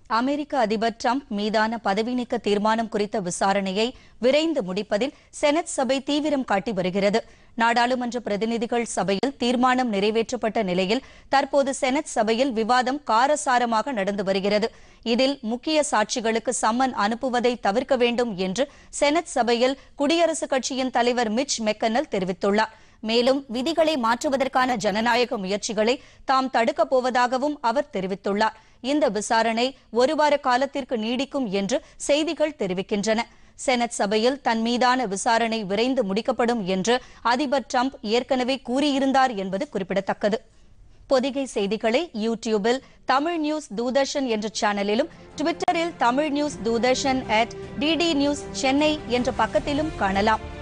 அமெரிக்க அதிபர் டிரம்ப் மீதான பதவி நீக்க தீர்மானம் குறித்த விசாரணையை விரைந்து முடிப்பதில் செனட் சபை தீவிரம் காட்டி வருகிறது நாடாளுமன்ற பிரதிநிதிகள் சபையில் தீர்மானம் நிறைவேற்றப்பட்ட நிலையில் தற்போது செனட் சபையில் விவாதம் காரசாரமாக நடந்து வருகிறது இதில் முக்கிய சாட்சிகளுக்கு சம்மன் அனுப்புவதை தவிர்க்க வேண்டும் என்று செனட் சபையில் குடியரசுக் கட்சியின் தலைவர் மிச் மெக்கனல் தெரிவித்துள்ளார் மேலும் விதிகளை மாற்றுவதற்கான ஜனநாயக முயற்சிகளை தாம் தடுக்கப் போவதாகவும் அவர் தெரிவித்துள்ளார் இந்த விசாரணை ஒரு வார காலத்திற்கு நீடிக்கும் என்று செய்திகள் தெரிவிக்கின்றன செனட் சபையில் தன் மீதான விசாரணை விரைந்து முடிக்கப்படும் என்று அதிபர் டிரம்ப் ஏற்கனவே கூறியிருந்தார் என்பது குறிப்பிடத்தக்கது பொதிகை செய்திகளை யூடியூபில் தமிழ் நியூஸ் தூதர்ஷன் என்ற சேனலிலும் ட்விட்டரில் Tamil news Doordarshan at DD news Chennai என்ற பக்கத்திலும் காணலாம்